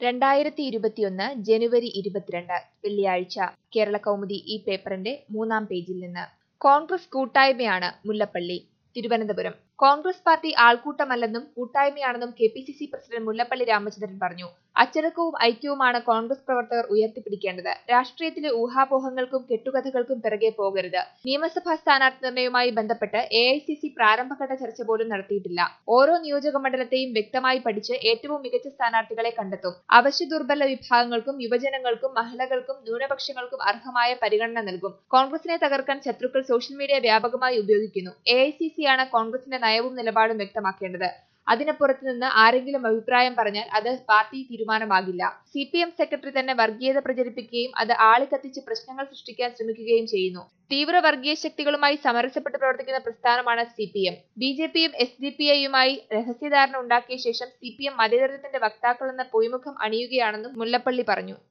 രണ്ടായിരത്തി ഇരുപത്തിയൊന്ന് ജനുവരി ഇരുപത്തിരണ്ട് വെള്ളിയാഴ്ച കേരള കൗമുദി ഈ പേപ്പറിന്റെ മൂന്നാം പേജിൽ നിന്ന് കോൺഗ്രസ് കൂട്ടായ്മയാണ് മുല്ലപ്പള്ളി തിരുവനന്തപുരം കോൺഗ്രസ് പാർട്ടി ആൾക്കൂട്ടമല്ലെന്നും കൂട്ടായ്മയാണെന്നും K P C C president Mullappally Ramachandran പറഞ്ഞു അച്ചടക്കവും ഐക്യവുമാണ് കോൺഗ്രസ് പ്രവർത്തകർ ഉയർത്തിപ്പിടിക്കേണ്ടത് രാഷ്ട്രീയത്തിലെ ഊഹാപോഹങ്ങൾക്കും കെട്ടുകഥകൾക്കും പിറകെ പോകരുത് നിയമസഭാ സ്ഥാനാർത്ഥി നിർണയവുമായി ബന്ധപ്പെട്ട് എ ഐ സി സി പ്രാരംഭഘട്ട ചർച്ച പോലും നടത്തിയിട്ടില്ല ഓരോ നിയോജക മണ്ഡലത്തെയും വ്യക്തമായി പഠിച്ച് ഏറ്റവും മികച്ച സ്ഥാനാർത്ഥികളെ കണ്ടെത്തും അവശ്യ ദുർബല വിഭാഗങ്ങൾക്കും യുവജനങ്ങൾക്കും മഹിളകൾക്കും ന്യൂനപക്ഷങ്ങൾക്കും അർഹമായ പരിഗണന നൽകും കോൺഗ്രസിനെ തകർക്കാൻ ശത്രുക്കൾ സോഷ്യൽ മീഡിയ വ്യാപകമായി ഉപയോഗിക്കുന്നു എ ഐ സി സി ആണ് കോൺഗ്രസിന്റെ നയവും നിലപാടും വ്യക്തമാക്കേണ്ടത് അതിനപ്പുറത്ത് നിന്ന് ആരെങ്കിലും അഭിപ്രായം പറഞ്ഞാൽ അത് പാർട്ടി തീരുമാനമാകില്ല സി പി എം സെക്രട്ടറി തന്നെ വർഗീയത പ്രചരിപ്പിക്കുകയും അത് ആളിക്കത്തിച്ച് പ്രശ്നങ്ങൾ സൃഷ്ടിക്കാൻ ശ്രമിക്കുകയും ചെയ്യുന്നു തീവ്ര വർഗീയ ശക്തികളുമായി സമരസപ്പെട്ട് പ്രവർത്തിക്കുന്ന പ്രസ്ഥാനമാണ് C P M B J പിയും എസ് ഡി പി ഐയുമായി രഹസ്യധാരണ ഉണ്ടാക്കിയ ശേഷം സി പി എം മതേതരത്വത്തിന്റെ വക്താക്കളെന്ന പൊയ്മുഖം അണിയുകയാണെന്നും മുല്ലപ്പള്ളി പറഞ്ഞു